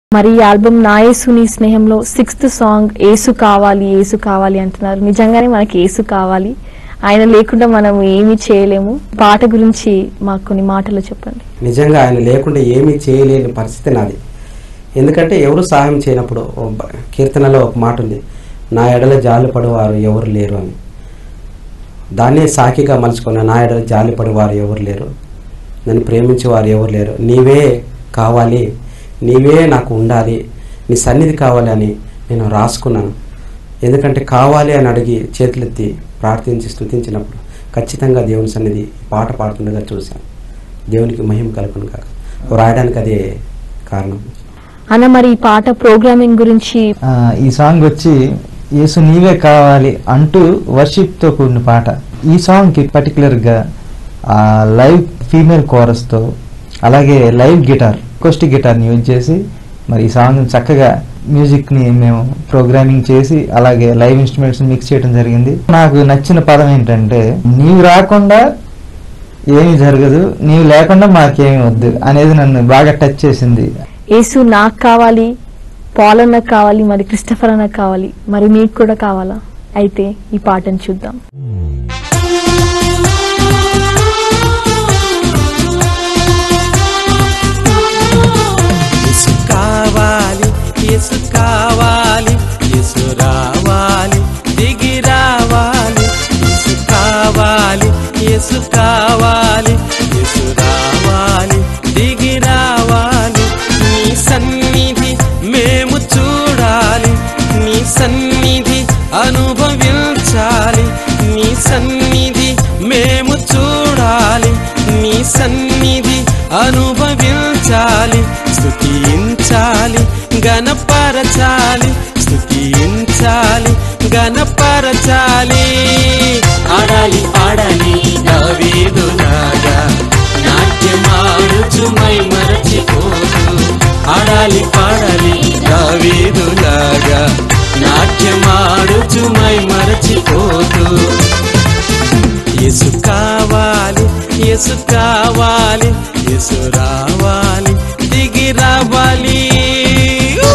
మరి ఈ ఆల్బమ్ నాయసుని స్నేహంలో సిక్స్త్ సాంగ్ ఏసు కావాలి ఏసు కావాలి అంటున్నారు నిజంగానే మనకి ఏసు కావాలి ఆయన లేకుండా మనం ఏమీ చేయలేము పాట గురించి మాకు కొన్ని మాటలు చెప్పండి నిజంగా ఆయన లేకుండా ఏమీ చేయలేని పరిస్థితి నాది ఎందుకంటే ఎవరు సహాయం చేయనప్పుడు ఓ బ- కీర్తనలో ఒక మాట ఉంది నా ఎడల జాలి పడేవారు ఎవరు లేరు అని దాన్నే సాకిగా మలుచుకున్న నా ఎడల జాలి పడేవారు ఎవరు లేరు నన్ను ప్రేమించేవారు ఎవరు లేరు నీవే కావాలి నీవే నాకు ఉండాలి నీ సన్నిధి కావాలి అని నేను రాసుకున్నాను ఎందుకంటే కావాలి అని అడిగి చేతులెత్తి ప్రార్థించి స్తుతించినప్పుడు ఖచ్చితంగా దేవుని సన్నిధి పాట పాడుతుండగా చూశాను దేవునికి మహిమ కలుగును కాక రాయడానికి అదే కారణం అన్న మరి ఈ పాట ప్రోగ్రామింగ్ గురించి ఆ, ఈ సాంగ్ వచ్చి యేసు నీవే కావాలి అంటూ worship తో కూడిన పాట ఈ సాంగ్కి పర్టికులర్గా లైవ్ ఫీమేల్ కోరస్తో అలాగే లైవ్ గిటార్ అకోస్టిక్ గిటార్ని యూజ్ చేసి మరి ఈ సాంగ్ చక్కగా మ్యూజిక్ని మేము ప్రోగ్రామింగ్ చేసి అలాగే లైవ్ ఇన్స్ట్రుమెంట్స్ మిక్స్ చేయడం జరిగింది నాకు నచ్చిన పదం ఏంటంటే నీవు రాకుండా ఏమీ జరగదు నీవు లేకుండా మాకేమీ వద్దు అనేది నన్ను బాగా టచ్ చేసింది యేసు నాకు కావాలి పాల్ అన్నకు కావాలి మరి క్రిస్టఫర్ అన్నకు కావాలి మరి మీకు కూడా కావాలా అయితే ఈ పాటను చూద్దాం యేసు కావాలి యేసు కావాలి యేసు రావాలి దిగి రావాలి యేసు కావాలి యేసు కావాలి యేసు రావాలి దిగి రావాలి నీ సన్నిధి మేము చూడాలి నీ సన్నిధి అనుభవించాలి నీ సన్నిధి మేము చూడాలి నీ సన్నిధి అనుభవించాలి స్తుతించాలి గణపరచాలి స్తుతించాలి గణపరచాలి ఆడాలి పాడాలి దావీదులాగా నాట్యమాడుచు మై మరచిపోతూ ఆడాలి పాడాలి దావీదులాగా నాట్యమాడుచు మై మరచిపోతూ యేసు కావాలి యేసు కావాలి యేసు రావాలి దిగి రావాలి ఊ!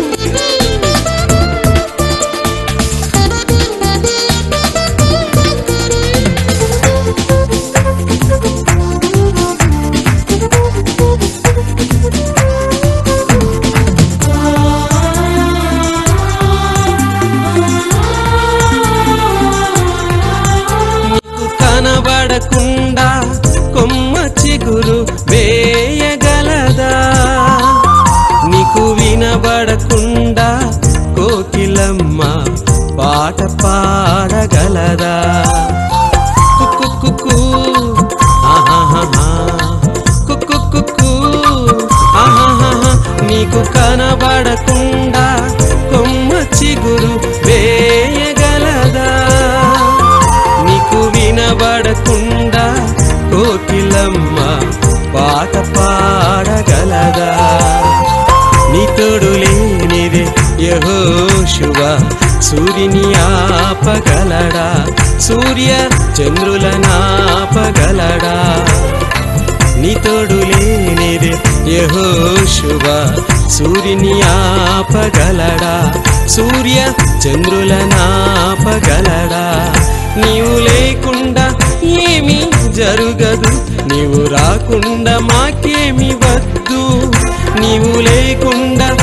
నీకు కనబడకుండా కొమ్మ చిగురు వేయగలదా నీకు వినబడకుండా కోకిలమ్మ పాట పాడగలదా కుక్కుకుకు ఆహాహాహా. కుక్కుకుకు ఆహాహాహా. నీకు కనబడకుండా కొమ్మ చిగురు వేయగలదా నీకు వినబడకుండా కోకిలమ్మ పాట పాడగలదా నీ తోడు లేనిదే యహోశువ సూర్యుని ఆపగలడా సూర్య చంద్రులనాపగలడా నీ తోడు లేనిదే యహోశువ సూర్యుని ఆపగలడా సూర్య చంద్రులనాపగలడా నీవు లేకుండా ఏమీ జరుగదు నీవు రాకుండా మాకేమి వద్దు నీవు లేకుండా